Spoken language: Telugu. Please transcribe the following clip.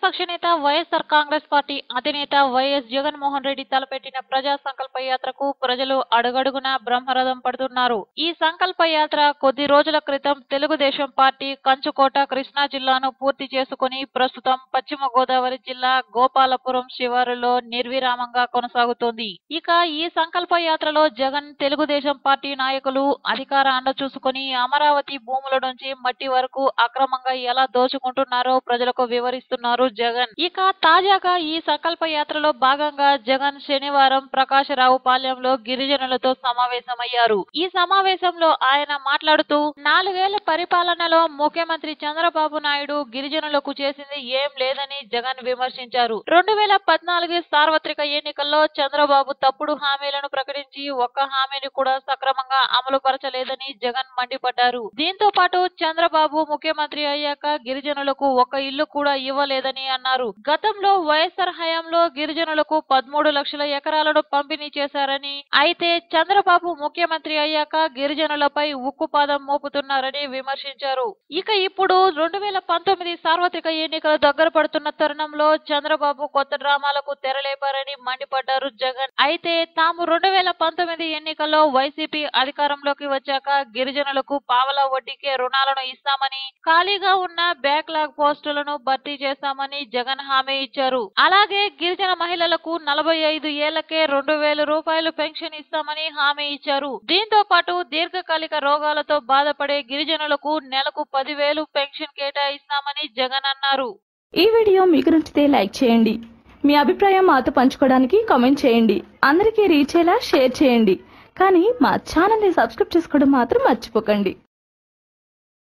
ప్రతిపక్ష నేత వైఎస్ఆర్ కాంగ్రెస్ పార్టీ అధినేత వైఎస్ జగన్మోహన్ రెడ్డి తలపెట్టిన ప్రజా సంకల్ప యాత్రకు ప్రజలు అడుగడుగునా బ్రహ్మరథం పడుతున్నారు ఈ సంకల్ప యాత్ర కొద్ది రోజుల క్రితం తెలుగుదేశం పార్టీ కంచుకోట కృష్ణా జిల్లాను పూర్తి చేసుకుని ప్రస్తుతం పశ్చిమ గోదావరి జిల్లా గోపాలపురం శివారులో నిర్విరామంగా కొనసాగుతోంది ఇక ఈ సంకల్ప యాత్రలో జగన్ తెలుగుదేశం పార్టీ నాయకులు అధికార అండ చూసుకుని అమరావతి భూముల నుంచి మట్టి వరకు అక్రమంగా ఎలా దోచుకుంటున్నారో ప్రజలకు వివరిస్తున్నారు జగన్ ఇక తాజాగా ఈ సంకల్ప యాత్రలో భాగంగా జగన్ శనివారం ప్రకాశరావు పాలెంలో గిరిజనులతో సమావేశమయ్యారు ఈ సమావేశంలో ఆయన మాట్లాడుతూ నాలుగేళ్ల పరిపాలనలో ముఖ్యమంత్రి చంద్రబాబు నాయుడు గిరిజనులకు చేసింది ఏం లేదని జగన్ విమర్శించారు రెండు వేల పద్నాలుగు సార్వత్రిక ఎన్నికల్లో చంద్రబాబు తప్పుడు హామీలను ప్రకటించి ఒక్క హామీని కూడా సక్రమంగా అమలు పరచలేదని జగన్ మండిపడ్డారు దీంతో పాటు చంద్రబాబు ముఖ్యమంత్రి అయ్యాక గిరిజనులకు ఒక ఇల్లు కూడా ఇవ్వలేదని అన్నారు గతంలో వైఎస్ఆర్ హయాంలో గిరిజనులకు పదమూడు లక్షల ఎకరాలను పంపిణీ చేశారని అయితే చంద్రబాబు ముఖ్యమంత్రి అయ్యాక గిరిజనులపై ఉక్కుపాదం మోపుతున్నారని విమర్శించారు ఇక ఇప్పుడు రెండు వేల పంతొమ్మిది సార్వత్రిక ఎన్నికలు దగ్గర పడుతున్న తరుణంలో చంద్రబాబు కొత్త డ్రామాలకు తెరలేపారని మండిపడ్డారు జగన్ అయితే తాము రెండు వేల పంతొమ్మిది ఎన్నికల్లో వైసీపీ అధికారంలోకి వచ్చాక గిరిజనులకు పావలా వడ్డీకే రుణాలను ఇస్తామని ఖాళీగా ఉన్న బ్యాక్లాగ్ పోస్టులను భర్తీ చేస్తామని జగన్ హామీ ఇచ్చారు అలాగే గిరిజన మహిళలకు నలభై ఐదు ఏళ్లకే రెండు వేల రూపాయలు పెన్షన్ ఇస్తామని హామీ ఇచ్చారు దీంతో పాటు దీర్ఘకాలిక రోగాలతో బాధపడే గిరిజనులకు నెలకు పదివేలు పెన్షన్ కేటాయిస్తామని జగన్ అన్నారు ఈ వీడియో మీకు నచ్చితే లైక్ చేయండి మీ అభిప్రాయం మాతో పంచుకోవడానికి కామెంట్ చేయండి అందరికీ రీచ్ అయ్యేలా షేర్ చేయండి కానీ మా ఛానల్ని సబ్స్క్రైబ్ చేసుకోవడం మాత్రం మర్చిపోకండి